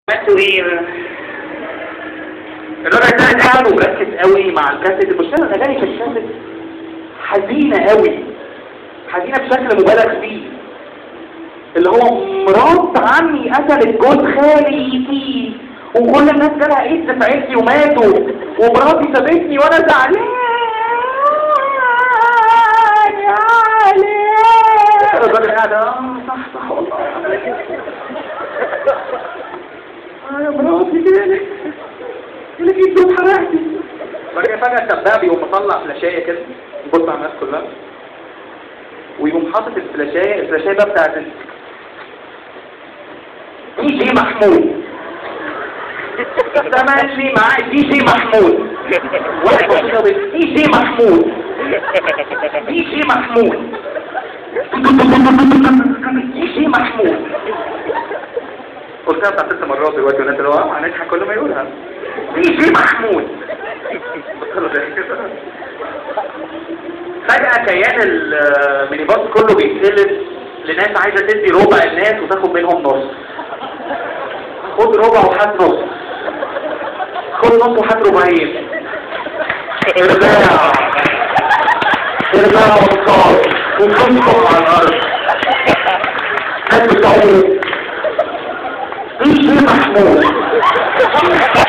عملتوا ايه؟ الراجل ده قاعد ومركز قوي مع الكاسيت المشكله الاغاني في الكاسيت حزينه قوي حزينه بشكل مبالغ فيه اللي هو مرات عمي قتلت جوز خالي فيه وكل الناس جالها ايدز في عيلتي وماتوا ومراتي سابتني وانا زعلان يا علي الراجل قاعد اه صح صح والله اه يا مراتي كده يقول لك انت اتحرقتي بعدين فجأة السباب يقوم مطلع فلاشاية كده يبص على الناس كلها ويقوم حاطط الفلاشاية الفلاشاية بقى بتاعت دي جي محمود ده ماشي معاه دي جي محمود واحد بسيطة بس دي جي محمود دي جي محمود دي جي محمود قلتها بتاع ست مرات دلوقتي والناس اللي هو اه هنضحك كل ما يقولها دي جي محمود فجأة كيان المينيباص كله بيتقلب لناس عايزة تدي ربع الناس وتاخد منهم نص خد ربع وهات نص خد نص وهات ربعين ارجع ارجع وانصار وانصار على الارض ناس بتعمل دي جي محمود